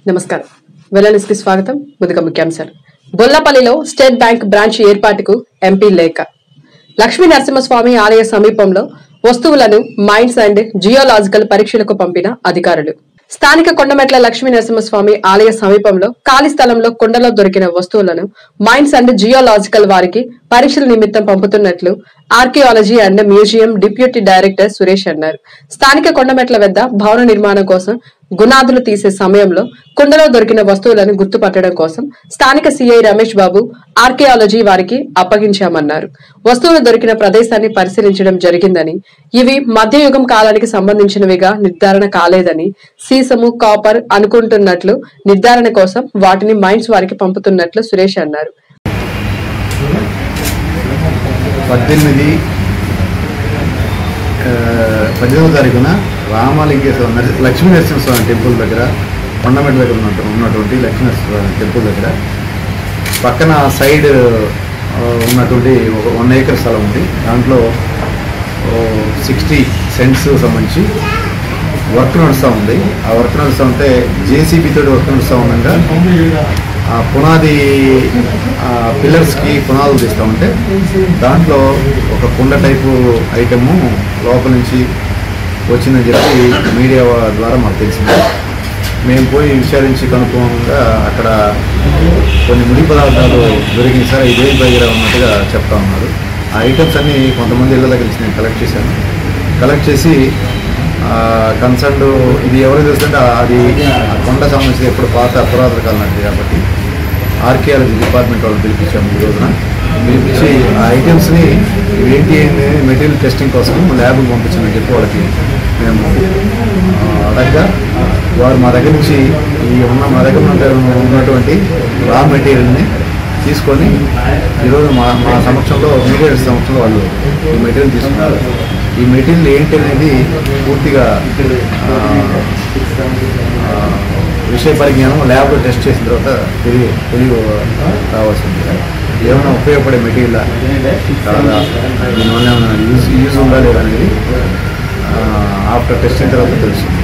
నమస్కారం వెల్లనెస్ కి స్వాగతం ముందుగా ముఖ్యాంశాలు బొల్లపల్లిలో స్టేట్ బ్యాంక్ బ్రాంచ్ ఏర్పాటుకు ఎంపీ లేఖ లక్ష్మీ నరసింహస్వామి ఆలయ సమీపంలో వస్తువులను మైన్స్ అండ్ జియోలాజికల్ పరీక్షలకు పంపిన అధికారులు స్థానిక కొండమెట్ల లక్ష్మీ నరసింహస్వామి ఆలయ సమీపంలో ఖాళీ స్థలంలో కొండలో దొరికిన వస్తువులను మైన్స్ అండ్ జియోలాజికల్ వారికి పరీక్షల నిమిత్తం పంపుతున్నట్లు archaeology and museum deputy director Suresh అన్నారు స్థానిక కొండమెట్ల వద్ద భవన నిర్మాణం కోసం గునాదులు తీసే సమయంలో కుండలో దొరికిన వస్తువులను గుర్తుపట్టడం కోసం స్థానిక సిఐ రమేష్ బాబు ఆర్కియాలజీ వారికి అప్పగించామన్నారు వస్తువులు దొరికిన ప్రదేశాన్ని పరిశీలించడం జరిగిందని ఇవి మధ్యయుగం కాలానికి సంబంధించినవిగా నిర్ధారణ కాలేదని సీసము కాపర్ అనుకుంటున్నట్లు నిర్ధారణ కోసం వాటిని మైన్స్ వారికి పంపుతున్నట్లు సురేష్ అన్నారు పద్దెనిమిది ఆ, పద్దెనిమిదో తారీఖున రామలింగేశ్వర నరసి- లక్ష్మీ నరసింహస్వామి టెంపుల్ దగ్గర కొండమెట్ల దగ్గర ఉన్నట్టు ఉన్నటువంటి లక్ష్మీ నరసింహస్వామి టెంపుల్ దగ్గర పక్కన సైడ్ ఆ, ఉన్నటువంటి ఒక వన్ ఏకర్ స్థలం ఉంది దాంట్లో సిక్స్టీ సెంట్స్ సంబంధించి వర్క్ నడుస్తూ ఉంది ఆ వర్క్ నడుస్తూ ఉంటే జేసీబీ తోటి వర్క్ నడుస్తూ ఉండగా ఆ పునాది ఆ పిల్లర్స్కి పునాదులు తీస్తూ ఉంటే దాంట్లో ఒక కుండ టైపు ఐటము లోపల నుంచి వచ్చిందని చెప్పి మీడియా ద్వారా మాకు తెలిసింది మేము పోయి విచారించి కనుక్కోగా అక్కడ కొన్ని ముడి పదార్థాలు దొరికింది సార్ ఇదే దగ్గర ఉన్నట్టుగా చెప్తా ఉన్నారు ఆ ఐటమ్స్ అన్ని కొంతమంది ఇళ్ళ దగ్గర నుంచి నేను కలెక్ట్ చేశాను కలెక్ట్ చేసి కన్సర్న్ ఇది ఎవరు తెలుస్తుంటే అది ఆ కొండ సంబంధించి ఎప్పుడు పాత పురాతన కాలం నాటిది కాబట్టి ఆర్కియాలజీ డిపార్ట్మెంట్ వాళ్ళు పిలిపించాము ఈ రోజున పిలిపించి ఆ ఐటమ్స్ని ఏంటి ఏంటి మెటీరియల్ టెస్టింగ్ కోసం ల్యాబ్కి పంపించమని చెప్పి వాళ్ళకి మేము ఆ, అడగ్గా వారు మా దగ్గర నుంచి ఈ ఉన్న మా దగ్గర ఉన్న ఉన్నటువంటి రా మెటీరియల్ని తీసుకొని ఈరోజు మా మా సమక్షంలో మీడియా సమక్షంలో వాళ్ళు ఈ మెటీరియల్ తీసుకున్నారు ఈ మెటీరియల్ ఏంటి అనేది పూర్తిగా ఆ, ఆ, విషయ పరిజ్ఞానం ల్యాబ్లో టెస్ట్ చేసిన తర్వాత తెలియ తెలియ రావాల్సింది ఏమైనా ఉపయోగపడే మెటీరియల్ కాదా దీనివల్ల ఏమైనా యూజ్ యూజ్ ఉందా లేదా అనేది ఆఫ్టర్ టెస్ట్ అయిన తర్వాత తెలుస్తుంది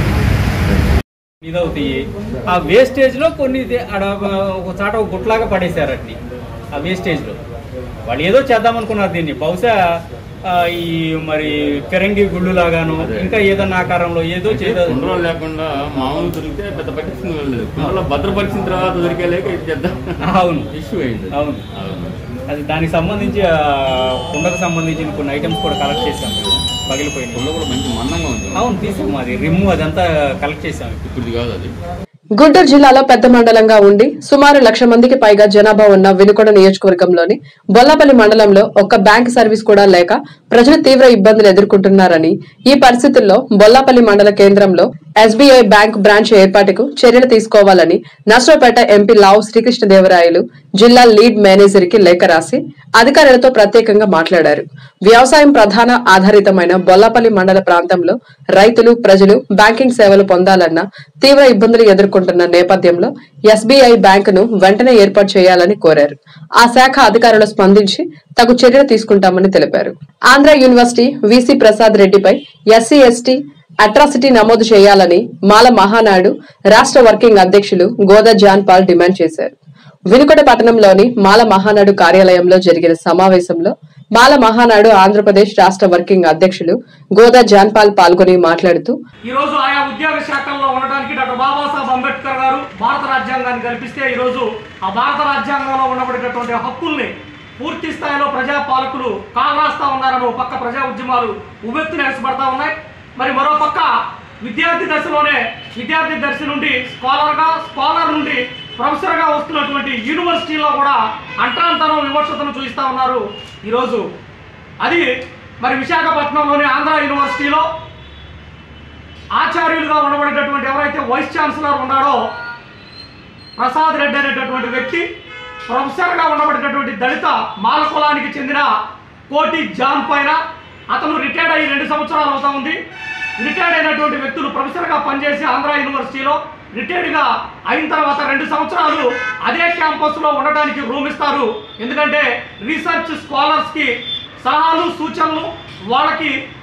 ఇదవుతాయి ఆ వేస్టేజ్ లో కొన్ని ఇది- ఆడ ఒక చాట ఒక గుట్లాగా పడేశారు అట్ని ఆ వేస్టేజ్ లో వాళ్ళు ఏదో చేద్దాం అనుకున్నారు దీన్ని బహుశా ఆ, ఈ మరి ఫిరంగి గుళ్ళు లాగాను ఇంకా ఏదన్నా ఆకారంలో ఏదో చేదో కుండలో లేకుండా మామూలు దొరికితే పెద్ద పట్టించుకుని వెళ్ళలేదు కుండలో భద్రపరిచిన తర్వాత దొరికేలేక ఇది పెద్ద అవును ఇష్యూ అయింది అవును అవును. అది దానికి సంబంధించి ఆ, కుండకు సంబంధించిన కొన్ని ఐటమ్స్ కూడా కలెక్ట్ చేశాం మేము. పగిలిపోయినాయి కుండ కూడా మంచి మందంగా ఉంది అవును తీసాము అది రిమ్ అదంతా కలెక్ట్ చేసాం ఇప్పుడు కాదు అది గుంటూరు జిల్లాలో పెద్ద మండలంగా ఉండి సుమారు లక్ష మందికి పైగా జనాభా ఉన్న వినుకొండ నియోజకవర్గంలోని బొల్లపల్లి మండలంలో ఒక్క బ్యాంక్ సర్వీస్ కూడా లేక ప్రజలు తీవ్ర ఇబ్బందులు ఎదుర్కొంటున్నారని ఈ పరిస్థితుల్లో బొల్లపల్లి మండల కేంద్రంలో ఎస్బీఐ బ్యాంక్ బ్రాంచ్ ఏర్పాటుకు చర్యలు తీసుకోవాలని నర్సరావుపేట ఎంపీ లావు శ్రీకృష్ణదేవరాయలు జిల్లా లీడ్ మేనేజర్ కి లేఖ రాసి అధికారులతో ప్రత్యేకంగా మాట్లాడారు వ్యవసాయం ప్రధాన ఆధారితమైన బొల్లపల్లి మండల ప్రాంతంలో రైతులు ప్రజలు బ్యాంకింగ్ సేవలు పొందాలన్న తీవ్ర ఇబ్బందులు ఎదుర్కొంటున్న నేపథ్యంలో ఎస్బీఐ బ్యాంకును వెంటనే ఏర్పాటు చేయాలని కోరారు ఆ శాఖ అధికారులు స్పందించి తగు చర్యలు తీసుకుంటామని తెలిపారు ఆంధ్ర యూనివర్సిటీ వీసీ ప్రసాద్ రెడ్డిపై ఎస్సీ ఎస్టీ అట్రాసిటీ నమోదు చేయాలని మాల మహానాడు రాష్ట్ర వర్కింగ్ అధ్యక్షులు గోదా జాన్ పాల్ డిమాండ్ చేశారు వినుకొండ పట్టణంలోని మాల మహానాడు కార్యాలయంలో జరిగిన సమావేశంలో మాల మహానాడు ఆంధ్రప్రదేశ్ రాష్ట్ర వర్కింగ్ అధ్యక్షులు గోదా జాన్పాల్ పాల్గొని మాట్లాడుతూ ఈ రోజు ఆయా ఉద్యోగ శాఖల్లో ఉండడానికి డాక్టర్ బాబాసాహెబ్ అంబేద్కర్ గారు భారత రాజ్యాంగాన్ని కల్పిస్తే ఈ రోజు ఆ భారత రాజ్యాంగంలో ఉండబడేటటువంటి హక్కుల్ని పూర్తి స్థాయిలో ప్రజా పాలకులు కాలరాస్తా ఉన్నారని ఒక పక్క ప్రజా ఉద్యమాలు ఉవ్వెత్తున ఎగసపడతా ఉన్నాయి మరి మరో పక్క విద్యార్థి దశలోనే విద్యార్థి దశ నుండి స్కాలర్గా స్కాలర్ నుండి ప్రొఫెసర్గా వస్తున్నటువంటి యూనివర్సిటీలో కూడా అంటరాంతరం వివక్షతను చూపిస్తా ఉన్నారు ఈరోజు అది మరి విశాఖపట్నంలోని ఆంధ్ర యూనివర్సిటీలో ఆచార్యులుగా ఉండబడేటటువంటి ఎవరైతే వైస్ ఛాన్సలర్ ఉన్నాడో ప్రసాద్ రెడ్డి అనేటటువంటి వ్యక్తి ప్రొఫెసర్గా ఉండబడేటటువంటి దళిత మాల కులానికి చెందిన కోటి జాన్ పైన అతను రిటైర్డ్ అయ్యి రెండు సంవత్సరాలు అవుతా ఉంది రిటైర్డ్ అయినటువంటి వ్యక్తులు ప్రొఫెసర్గా పనిచేసి ఆంధ్ర యూనివర్సిటీలో రిటైర్డ్గా అయిన తర్వాత రెండు సంవత్సరాలు అదే క్యాంపస్లో ఉండడానికి రూమ్ ఇస్తారు ఎందుకంటే రీసెర్చ్ స్కాలర్స్కి సలహాలు సూచనలు వాళ్ళకి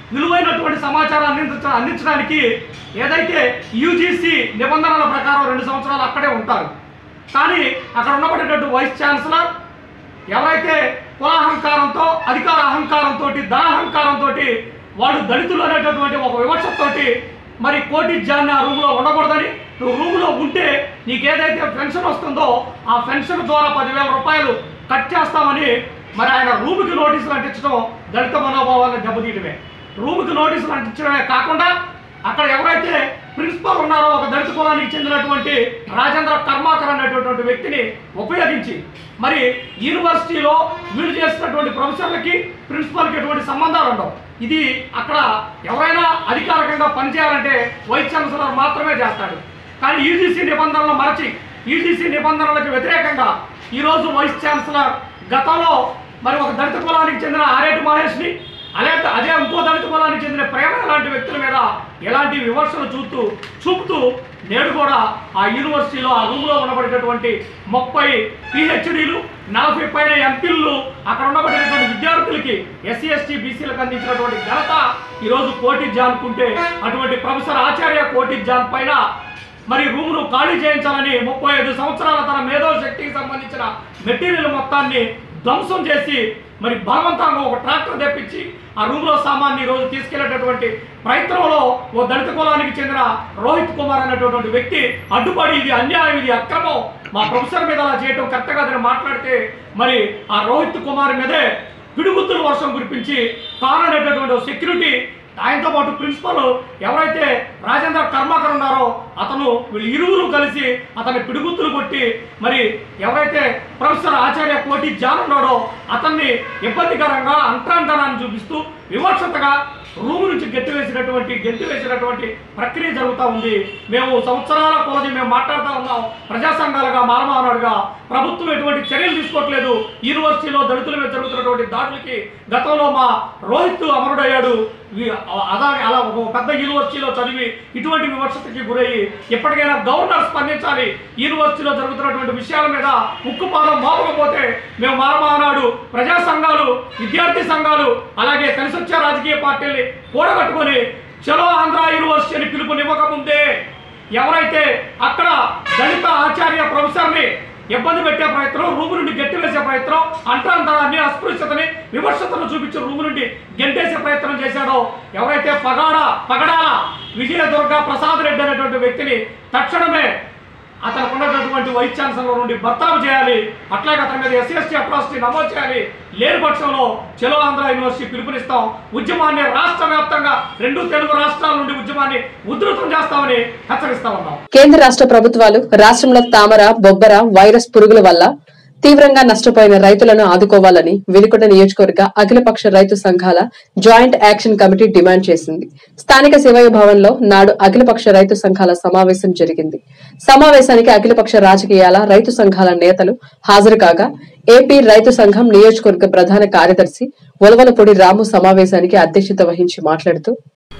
విలువైనటువంటి సమాచారాన్ని అందించ అందించడానికి ఏదైతే యూజీసీ నిబంధనల ప్రకారం రెండు సంవత్సరాలు అక్కడే ఉంటారు కానీ అక్కడ ఉన్నప్పటికట్టు వైస్ ఛాన్సలర్ ఎవరైతే కులాహంకారంతో అధికార అహంకారంతో ధనాహంకారంతో వాడు దళితులు అనేటటువంటి ఒక వివక్షతోటి మరి కోటి జాన్ని ఆ రూమ్లో ఉండకూడదని నువ్వు రూమ్లో ఉంటే నీకు ఏదైతే పెన్షన్ వస్తుందో ఆ పెన్షన్ ద్వారా పదివేల రూపాయలు కట్ చేస్తామని మరి ఆయన రూమ్కి నోటీసులు అంటించడం దళిత మనోభావాలను దెబ్బతీయడమే రూమ్కి నోటీసులు అంటించడమే కాకుండా అక్కడ ఎవరైతే ప్రిన్సిపల్ ఉన్నారో ఒక దళిత కులానికి చెందినటువంటి రాజేంద్ర కర్మాకర్ అనేటటువంటి వ్యక్తిని ఉపయోగించి మరి యూనివర్సిటీలో వీళ్ళు చేసినటువంటి ప్రొఫెసర్లకి ప్రిన్సిపల్కి ఎటువంటి సంబంధాలు ఉండవు ఇది అక్కడ ఎవరైనా అధికారికంగా పనిచేయాలంటే వైస్ ఛాన్సలర్ మాత్రమే చేస్తాడు కానీ యూజీసీ నిబంధనలు మరచి యూజీసీ నిబంధనలకు వ్యతిరేకంగా ఈరోజు వైస్ ఛాన్సలర్ గతంలో మరి ఒక దళిత కులానికి చెందిన ఆరేటి మహేష్ని అలాగే అదే ఇంకో దళిత కులానికి చెందిన ప్రేమ లాంటి వ్యక్తుల మీద ఎలాంటి విమర్శలు చూస్తూ చూపుతూ నేడు కూడా ఆ యూనివర్సిటీలో ఆ రూమ్లో ఉండబడేటటువంటి ముప్పై పిహెచ్డీలు నలభై పైన ఎంపీలు అక్కడ ఉండబడేటటువంటి విద్యార్థులకి ఎస్సీ ఎస్టీ బీసీలకు అందించినటువంటి ఘనత ఈరోజు కోటి జాన్కుంటే అటువంటి ప్రొఫెసర్ ఆచార్య కోటి జాన్ పైన మరి రూమును ఖాళీ చేయించాలని ముప్పై ఐదు సంవత్సరాల తన మేధో శక్తికి సంబంధించిన మెటీరియల్ మొత్తాన్ని ధ్వంసం చేసి మరి బలవంతంగా ఒక ట్రాక్టర్ తెప్పించి ఆ రూమ్లో సామాన్ని రోజు తీసుకెళ్లేటటువంటి ప్రయత్నంలో ఓ దళిత కులానికి చెందిన రోహిత్ కుమార్ అనేటటువంటి వ్యక్తి అడ్డుపడి ఇది అన్యాయం ఇది అక్రమం మా ప్రొఫెసర్ మీద అలా చేయటం కరెక్ట్ కాదని మాట్లాడితే మరి ఆ రోహిత్ కుమార్ మీదే పిడుగుత్తుల వర్షం కురిపించి కారు అనేటటువంటి ఓ సెక్యూరిటీ ఆయనతో పాటు ప్రిన్సిపల్ ఎవరైతే రాజేంద్ర కర్మాకర్ ఉన్నారో అతను వీళ్ళు ఇరువురు కలిసి అతన్ని పిడుగుత్తులు కొట్టి మరి ఎవరైతే ప్రొఫెసర్ ఆచార్య కోటి జాన్ ఉన్నాడో అతన్ని ఇబ్బందికరంగా అంతరంతరాన్ని చూపిస్తూ వివక్షతగా రూము నుంచి గెట్టి వేసినటువంటి గెట్టి వేసినటువంటి ప్రక్రియ జరుగుతూ ఉంది మేము సంవత్సరాల కొలది మేము మాట్లాడుతూ ఉన్నాం ప్రజా సంఘాలుగా మానమానాడుగా ప్రభుత్వం ఎటువంటి చర్యలు తీసుకోవట్లేదు యూనివర్సిటీలో దళితుల మీద జరుగుతున్నటువంటి దాడులకి గతంలో మా రోహిత్ అమరుడయ్యాడు వి- అలాగే అలా ఒక పెద్ద యూనివర్సిటీలో చదివి ఇటువంటి విమర్శతకి గురయ్యి ఎప్పటికైనా గవర్నర్ స్పందించాలి యూనివర్సిటీలో జరుగుతున్నటువంటి విషయాల మీద ఉక్కుపాదం మోపకపోతే మేము మానమానాడు ప్రజా సంఘాలు విద్యార్థి సంఘాలు అలాగే కలిసొచ్చే రాజకీయ పార్టీల్ని కూడగట్టుకొని చలో ఆంధ్ర యూనివర్సిటీ అని పిలుపునివ్వకముందే ఎవరైతే అక్కడ దళిత ఆచార్య ప్రొఫెసర్ని ఇబ్బంది పెట్టే ప్రయత్నం రూము నుండి గట్టి వేసే ప్రయత్నం అంటరాంతరాన్ని అస్పృశ్యతని విమర్శతను చూపించి రూము నుండి గెంటేసే ప్రయత్నం చేశాడో ఎవరైతే పగాడ పగడాల విజయదుర్గ ప్రసాద్ రెడ్డి అనేటువంటి వ్యక్తిని తక్షణమే అతనికి ఉన్నటువంటి వైస్ ఛాన్సలర్ నుండి బర్తరఫ్ చేయాలి అట్లాగే అతని మీద ఎస్సీ ఎస్టీ అట్రాసిటీ నమోదు చేయాలి లేని పక్షంలో చెలో ఆంధ్ర యూనివర్సిటీ పిలుపునిస్తాం ఉద్యమాన్ని రాష్ట్ర వ్యాప్తంగా రెండు తెలుగు రాష్ట్రాల నుండి ఉద్యమాన్ని ఉధృతం చేస్తామని హెచ్చరిస్తా ఉన్నాం కేంద్ర రాష్ట్ర ప్రభుత్వాలు రాష్ట్రంలో తామర బొబ్బర వైరస్ పురుగుల వల్ల తీవ్రంగా నష్టపోయిన రైతులను ఆదుకోవాలని వినుకొండ నియోజకవర్గ అఖిలపక్ష రైతు సంఘాల జాయింట్ యాక్షన్ కమిటీ డిమాండ్ చేసింది స్థానిక శివయ్య భవన్ లో నాడు అఖిలపక్ష రైతు సంఘాల సమావేశం జరిగింది సమావేశానికి అఖిలపక్ష రాజకీయాల రైతు సంఘాల నేతలు హాజరు కాగా ఏపీ రైతు సంఘం నియోజకవర్గ ప్రధాన కార్యదర్శి ఉలవలపూడి రాము సమావేశానికి అధ్యక్షత వహించి మాట్లాడుతూ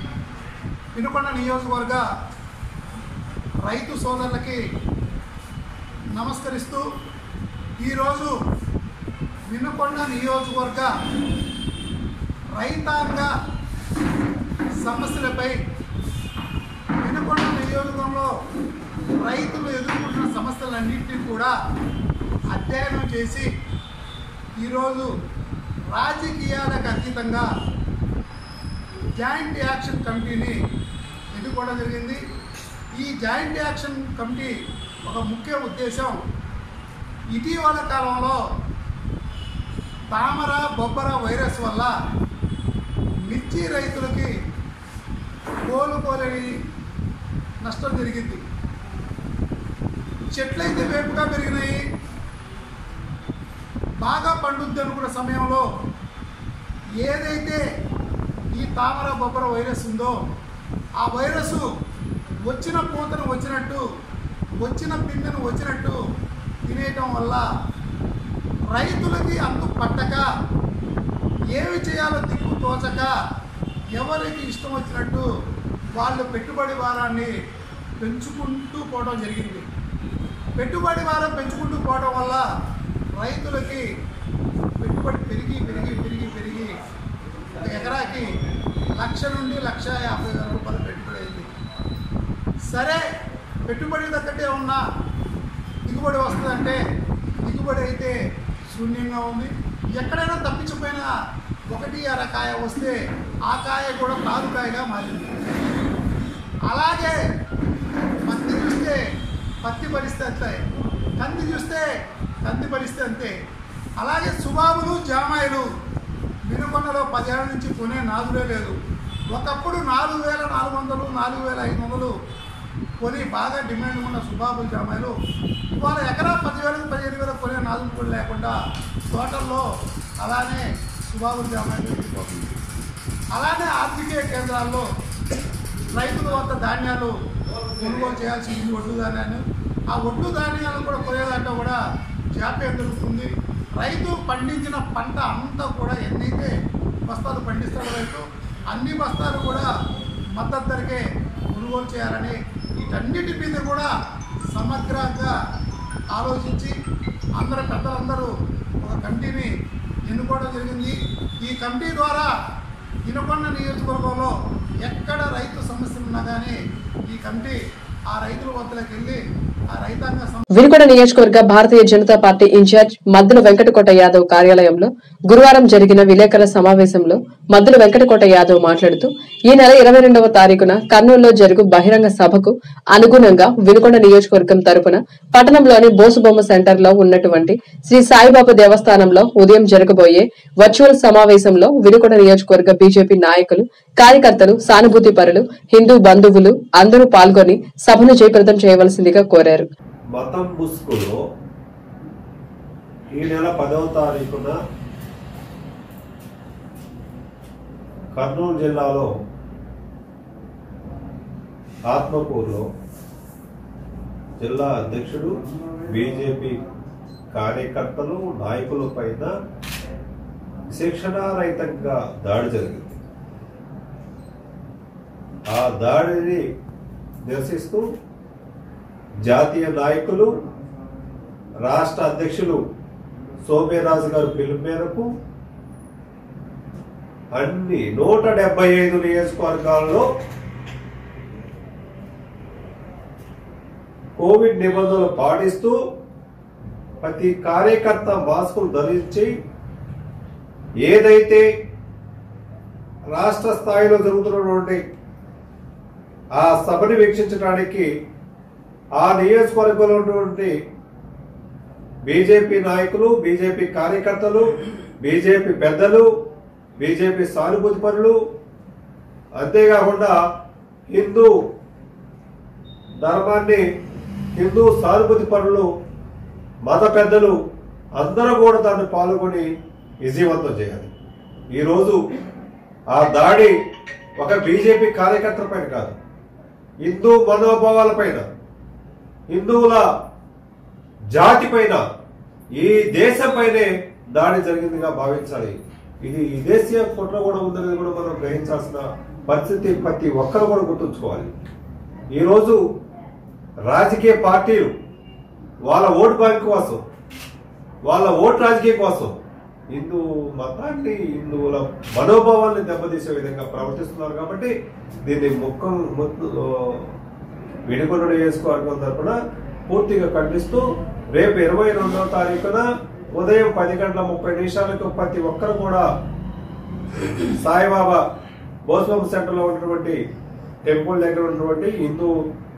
వినుకొండ నియోజకవర్గ రైతు సోదరులకి నమస్కరిస్తూ ఈరోజు వినుకొండ నియోజకవర్గ రైతాంగ సమస్యలపై వినుకొండ నియోజకవర్గంలో రైతులు ఎదుర్కొంటున్న సమస్యలన్నింటినీ కూడా అధ్యయనం చేసి ఈరోజు రాజకీయాలకు అతీతంగా జాయింట్ యాక్షన్ కమిటీని ఎన్నుకోవడం జరిగింది ఈ జాయింట్ యాక్షన్ కమిటీ ఒక ముఖ్య ఉద్దేశం ఇటీవల కాలంలో తామర బొబ్బర వైరస్ వల్ల మిర్చి రైతులకి కోలుకోలేని నష్టం జరిగింది చెట్లయితే వేపుగా పెరిగినాయి బాగా పండుద్ది అనుకున్న సమయంలో ఏదైతే ఈ తామర బొబ్బర వైరస్ ఉందో ఆ వైరస్ వచ్చిన పూతను వచ్చినట్టు వచ్చిన పిందెను వచ్చినట్టు తినేయటం వల్ల రైతులకి అంతు పట్టక ఏమి చేయాలో దిక్కు తోచక ఎవరికి ఇష్టం వచ్చినట్టు వాళ్ళు పెట్టుబడి భారాన్ని పెంచుకుంటూ పోవడం జరిగింది పెట్టుబడి భారం పెంచుకుంటూ పోవడం వల్ల రైతులకి పెట్టుబడి పెరిగి పెరిగి పెరిగి పెరిగి ఒక ఎకరాకి లక్ష నుండి లక్ష యాభై వేల రూపాయలు పెట్టుబడి అయింది సరే పెట్టుబడి తగ్గట్టే ఉన్నా దిగుబడి వస్తుందంటే దిగుబడి అయితే శూన్యంగా ఉంది ఎక్కడైనా తప్పించిపోయిన ఒకటి అర కాయ వస్తే ఆ కాయ కూడా కాదు కాయగా మారింది అలాగే పత్తి చూస్తే పత్తి పరిస్థితి అంతే కంది చూస్తే కంది పరిస్థితి అంతే అలాగే సుబాబులు జామాయిలు వినుకొండలో పదేళ్ల నుంచి కొనే నాదులే లేదు ఒకప్పుడు నాలుగు వేల నాలుగు వందలు నాలుగు వేల ఐదు వందలు కొని బాగా డిమాండ్ ఉన్న సుబాబులు జామాయిలు ఇవాళ ఎకరా పదివేలకు పదిహేను వేలకు కొనే నాదులు కూడా లేకుండా తోటల్లో అలానే సుబాబులు జామాయిలు వెళ్ళిపోతుంది అలానే ఆర్థిక కేంద్రాల్లో రైతుల వద్ద ధాన్యాలు కొనుగోలు చేయాల్సి ఉంది ఒడ్లు ధాన్యాన్ని ఆ ఒడ్లు ధాన్యాలు కూడా కొనేదాంట్లో కూడా జాప్యం జరుగుతుంది రైతు పండించిన పంట అంతా కూడా ఎన్నైతే బస్తాలు పండిస్తాడో రైతు అన్ని బస్తాలు కూడా మద్దతు ధరకే కొనుగోలు చేయాలని వీటన్నిటి మీద కూడా సమగ్రంగా ఆలోచించి అందరు పెద్దలందరూ ఒక కమిటీని ఎన్నుకోవడం జరిగింది ఈ కమిటీ ద్వారా వినుకొండ నియోజకవర్గంలో ఎక్కడ రైతు సమస్యలు ఉన్నా కానీ ఈ కమిటీ ఆ రైతుల వద్దకు వెళ్ళి ఆ రైతాంగ సమ వినుకొండ నియోజకవర్గ భారతీయ జనతా పార్టీ ఇన్ఛార్జ్ మద్దుల వెంకటకోట యాదవ్ కార్యాలయంలో గురువారం జరిగిన విలేకరుల సమావేశంలో మద్దుల వెంకటకోట యాదవ్ మాట్లాడుతూ ఈ నెల ఇరవై రెండవ తారీఖున కర్నూలులో జరుగు బహిరంగ సభకు అనుగుణంగా వినుకొండ నియోజకవర్గం తరపున పట్టణంలోని బోసుబొమ్మ సెంటర్ లో ఉన్నటువంటి శ్రీ సాయిబాబా దేవస్థానంలో ఉదయం జరగబోయే వర్చువల్ సమావేశంలో వినుకొండ నియోజకవర్గ బీజేపీ నాయకులు కార్యకర్తలు సానుభూతి పరులు హిందూ బంధువులు అందరూ పాల్గొని సభను జయప్రదం చేయవలసిందిగా కోరారు మతం ముసుగులో ఈ నెల పదవ తారీఖున కర్నూలు జిల్లాలో ఆత్మకూరులో జిల్లా అధ్యక్షుడు బీజేపీ కార్యకర్తలు నాయకుల పైన శిక్షణారహితంగా దాడి జరిగింది ఆ దాడిని నిరసిస్తూ జాతీయ నాయకులు రాష్ట్ర అధ్యక్షులు సోమ్యరాజు గారి పిలుపు మేరకు అన్ని నూట డెబ్బై ఐదు నియోజకవర్గాల్లో కోవిడ్ నిబంధనలు పాటిస్తూ ప్రతి కార్యకర్త మాస్కులు ధరించి ఏదైతే రాష్ట్ర స్థాయిలో జరుగుతున్నటువంటి ఆ సభని వీక్షించడానికి ఆ నియోజకవర్గంలో ఉన్నటువంటి బీజేపీ నాయకులు బీజేపీ కార్యకర్తలు బీజేపీ పెద్దలు బీజేపీ సానుభూతి పరులు అంతేకాకుండా హిందూ ధర్మాన్ని హిందూ సానుభూతి పరులు మత పెద్దలు అందరూ కూడా దాన్ని పాల్గొని విజయవంతం చేయాలి ఈరోజు ఆ దాడి ఒక బీజేపీ కార్యకర్తల పైన కాదు హిందూ మనోభావాల పైన హిందువుల జాతి పైన ఈ దేశం పైనే దాడి జరిగిందిగా భావించాలి ఇది ఈ దేశీయ కుట్ర కూడా ఉందనేది కూడా మనం గ్రహించాల్సిన పరిస్థితి ప్రతి ఒక్కరు కూడా గుర్తుంచుకోవాలి ఈరోజు రాజకీయ పార్టీలు వాళ్ళ ఓటు బ్యాంక్ కోసం వాళ్ళ ఓటు రాజకీయం కోసం హిందూ మతాన్ని హిందువుల మనోభావాల్ని దెబ్బతీసే విధంగా ప్రవర్తిస్తున్నారు కాబట్టి దీన్ని ముఖం విడికొండ నియోజకవర్గం తరపున పూర్తిగా ఖండిస్తూ రేపు ఇరవై రెండవ తారీఖున ఉదయం పది గంటల ముప్పై నిమిషాలకు ప్రతి ఒక్కరు కూడా సాయిబాబా బోస్బాబు సెంటర్లో ఉన్నటువంటి టెంపుల్ దగ్గర ఉన్నటువంటి హిందూ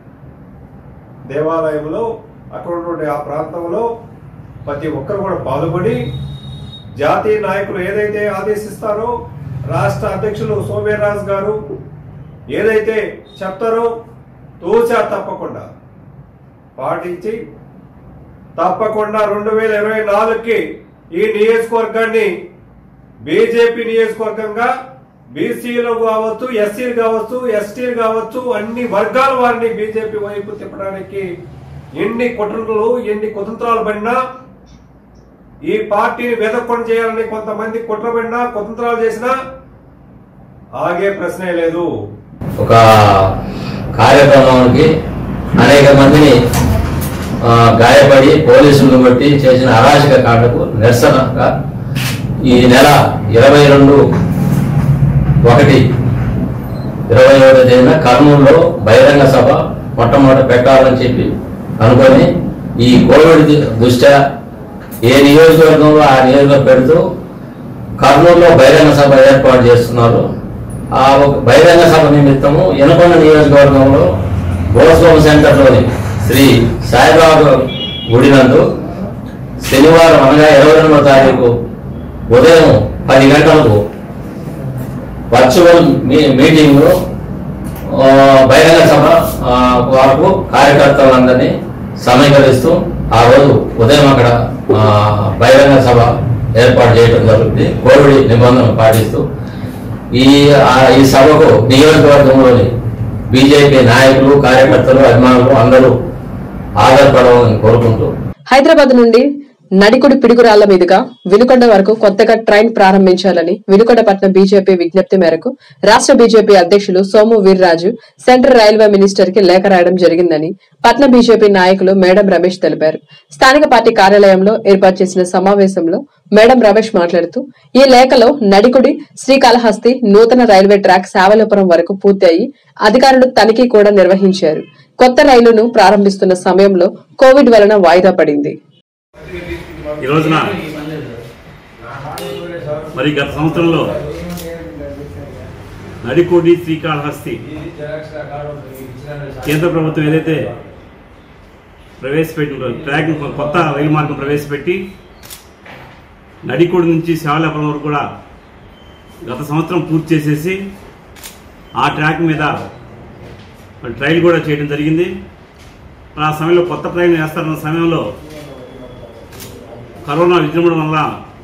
దేవాలయంలో అక్కడ ఉన్నటువంటి ఆ ప్రాంతంలో ప్రతి ఒక్కరు కూడా పాల్గొని జాతీయ నాయకులు ఏదైతే ఆదేశిస్తారో రాష్ట్ర అధ్యక్షులు సోమేరాజ్ గారు ఏదైతే చెప్తారో తూచా తప్పకుండా పాటించి తప్పకుండా రెండు వేల ఇరవై నాలుగుకి ఈ నియోజకవర్గాన్ని బీజేపీ నియోజకవర్గంగా బీసీలు కావచ్చు ఎస్సీలు కావచ్చు ఎస్టీలు కావచ్చు అన్ని వర్గాల వారిని బీజేపీ వైపు తిప్పడానికి ఎన్ని కుట్రలు ఎన్ని కుతంత్రాలు పడినా ఈ పార్టీని వెదక్కొని చేయాలని కొంతమంది కుట్ర పడినా కుతంత్రాలు చేసినా ఆగే ప్రశ్నే లేదు ఒక కార్యక్రమానికి అనేక మందిని ఆ, గాయపడి పోలీసులను కొట్టి చేసిన అరాచక కాండకు నిరసనగా ఈ నెల ఇరవై రెండు ఒకటి ఇరవై ఒకటో తేదీన కర్నూలులో బహిరంగ సభ మొట్టమొదటి పెట్టాలని చెప్పి అనుకొని ఈ కోవిడ్ ది- దృష్ట్యా ఏ నియోజకవర్గంలో ఆ నియోజకవర్గం పెడుతూ కర్నూలులో బహిరంగ సభ ఏర్పాటు చేస్తున్నారు ఆ ఒక బహిరంగ సభ నిమిత్తము ఎనకొండ నియోజకవర్గంలో బోస్వామి సెంటర్లోని శ్రీ సాయిబాబా గుడి నందు శనివారం అనగా ఇరవై రెండవ తారీఖు ఉదయం పది గంటలకు వర్చువల్ మీ మీటింగ్ ఆ, బహిరంగ సభ ఆ, వరకు కార్యకర్తలందరినీ సమీకరిస్తూ ఆ రోజు ఉదయం అక్కడ ఆ, బహిరంగ సభ ఏర్పాటు చేయడం జరుగుతుంది కోవిడ్ నిబంధనలు పాటిస్తూ ఈ ఆ, ఈ సభకు నియోజకవర్గంలోని బీజేపీ నాయకులు కార్యకర్తలు అభిమానులు అందరూ హాజరుపడవాలని కోరుకుంటూ హైదరాబాద్ నుండి నడికుడి పిడుగురాళ్ల మీదుగా వినుకొండ వరకు కొత్తగా ట్రైన్ ప్రారంభించాలని వినుకొండపట్నం బీజేపీ విజ్ఞప్తి మేరకు రాష్ట్ర బీజేపీ అధ్యక్షులు Somu Veerraju central railway minister కి లేఖ రాయడం జరిగిందని పట్నం బీజేపీ నాయకులు మేడం రమేష్ తెలిపారు స్థానిక పార్టీ కార్యాలయంలో ఏర్పాటు చేసిన సమావేశంలో మేడం రమేష్ మాట్లాడుతూ ఈ లేఖలో నడికుడి శ్రీకాళహస్తి నూతన రైల్వే ట్రాక్ శావలపురం వరకు పూర్తి అయి అధికారులు తనిఖీ కూడా నిర్వహించారు కొత్త రైలును ప్రారంభిస్తున్న సమయంలో కోవిడ్ వలన వాయిదా పడింది ఈ రోజున మరి గత సంవత్సరంలో నడికోడి శ్రీకాళహస్తి కేంద్ర ప్రభుత్వం ఏదైతే ప్రవేశపెట్టిన ట్రాక్ కొత్త రైలు మార్గం ప్రవేశపెట్టి నడికోడి నుంచి శావలాపురం వరకు కూడా గత సంవత్సరం పూర్తి చేసేసి ఆ ట్రాక్ మీద మరి ట్రైల్ కూడా చేయడం జరిగింది ఆ సమయంలో కొత్త ట్రైన్ వేస్తారన్న సమయంలో కరోనా విజృంభణ వల్ల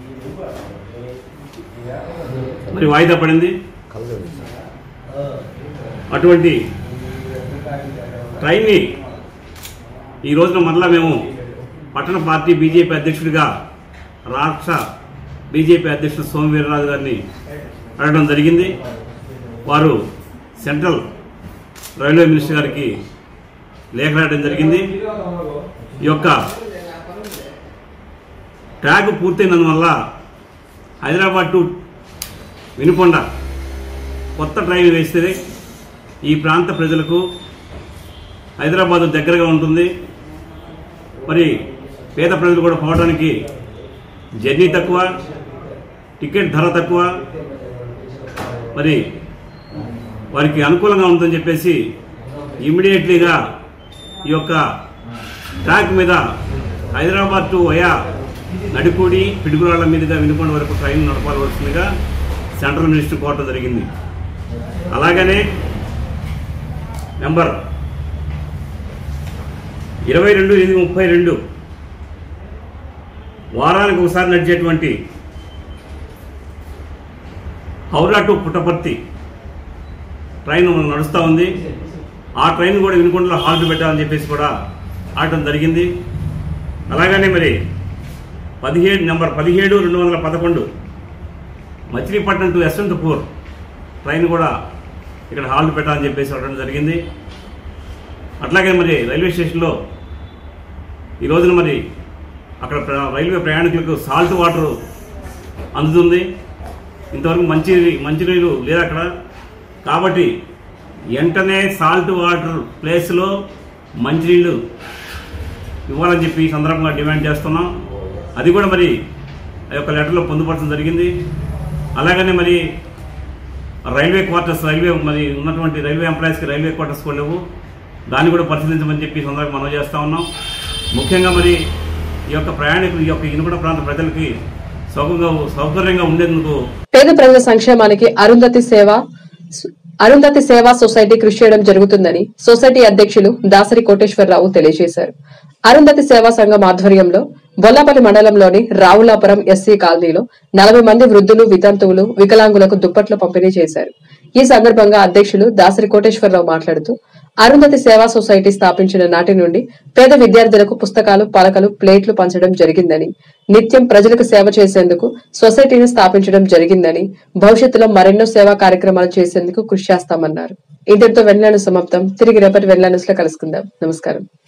మరి వాయిదా పడింది అటువంటి ట్రైన్ని ఈ రోజున మరలా మేము పట్టణ పార్టీ బీజేపీ అధ్యక్షుడిగా రాష్ట్ర బీజేపీ అధ్యక్షుడు సోము వీర్రాజు గారిని అడగడం జరిగింది వారు సెంట్రల్ రైల్వే మినిస్టర్ గారికి లేఖ రాయడం జరిగింది ఈ యొక్క ట్యాగ్ పూర్తయినందువల్ల హైదరాబాద్ టు వినుకొండ కొత్త ట్రైన్ వేస్తే ఈ ప్రాంత ప్రజలకు హైదరాబాద్ దగ్గరగా ఉంటుంది మరి పేద ప్రజలు కూడా పోవడానికి జర్నీ తక్కువ టికెట్ ధర తక్కువ మరి వారికి అనుకూలంగా ఉంటుందని చెప్పేసి ఇమ్మీడియట్లీగా ఈ యొక్క ట్రాక్ మీద హైదరాబాద్ టు వయా నడిపూడి పిడుగురాళ్ల మీదుగా వినుకొండ వరకు ట్రైన్ నడపాల్సిందిగా సెంట్రల్ మినిస్టర్ కోరటం జరిగింది అలాగనే నెంబర్ ఇరవై రెండు ఎనిమిది ముప్పై రెండు వారానికి ఒకసారి నడిచేటువంటి హౌరా టు పుట్టపర్తి ట్రైన్ మనకు నడుస్తూ ఉంది ఆ ట్రైన్ కూడా వినుకొండలో హాల్ట్ పెట్టాలని చెప్పేసి కూడా ఆడటం జరిగింది అలాగనే మరి పదిహేడు నెంబర్ పదిహేడు రెండు వందల పదకొండు మచిలీపట్నం టు యశ్వంతపూర్ ట్రైన్ కూడా ఇక్కడ హాల్ట్ పెట్టాలని చెప్పేసి అడగడం జరిగింది అట్లాగే మరి రైల్వే స్టేషన్లో ఈ రోజున మరి అక్కడ ప్ర- రైల్వే ప్రయాణికులకు సాల్ట్ వాటర్ అందుతుంది ఇంతవరకు మంచి మంచినీళ్ళు లేదు అక్కడ కాబట్టి వెంటనే సాల్ట్ వాటర్ ప్లేస్లో మంచినీళ్ళు ఇవ్వాలని చెప్పి ఈ సందర్భంగా డిమాండ్ చేస్తున్నాం అది కూడా మరి ఆ యొక్క లెటర్లో పొందుపరచడం జరిగింది అలాగనే మరి రైల్వే క్వార్టర్స్ రైల్వే మరి ఉన్నటువంటి రైల్వే ఎంప్లాయీస్కి రైల్వే క్వార్టర్స్ కూడా లేవు దాన్ని కూడా పరిశీలించమని చెప్పి ఈ సందర్భంగా మనం చేస్తూ ఉన్నాం ముఖ్యంగా మరి ఈ యొక్క ప్రయాణికులు ఈ యొక్క ఇనుగుడ ప్రాంత ప్రజలకి సౌకర్యంగా సౌకర్యంగా ఉండేందుకు పేద ప్రజల సంక్షేమానికి అరుంధతి సేవ అరుంధతి సేవా సొసైటీ కృషి చేయడం జరుగుతుందని సొసైటీ అధ్యక్షులు దాసరి కోటేశ్వరరావు తెలియజేశారు అరుంధతి సేవా సంఘం ఆధ్వర్యంలో బొల్లాపల్లి మండలంలోని రావులాపురం ఎస్సీ కాలనీలో నలభై మంది వృద్ధులు వితంతువులు వికలాంగులకు దుప్పట్లు పంపిణీ చేశారు ఈ సందర్భంగా అధ్యక్షులు దాసరి కోటేశ్వరరావు మాట్లాడుతూ అరుంధతి సేవా సొసైటీ స్థాపించిన నాటి నుండి పేద విద్యార్థులకు పుస్తకాలు పలకలు ప్లేట్లు పంచడం జరిగిందని నిత్యం ప్రజలకు సేవ చేసేందుకు సొసైటీని స్థాపించడం జరిగిందని భవిష్యత్తులో మరెన్నో సేవా కార్యక్రమాలు చేసేందుకు కృషి చేస్తామన్నారు ఇంతటితో వెన్లాను సమాప్తం తిరిగి రేపటి వెన్లానుస్ లో కలుసుకుందాం నమస్కారం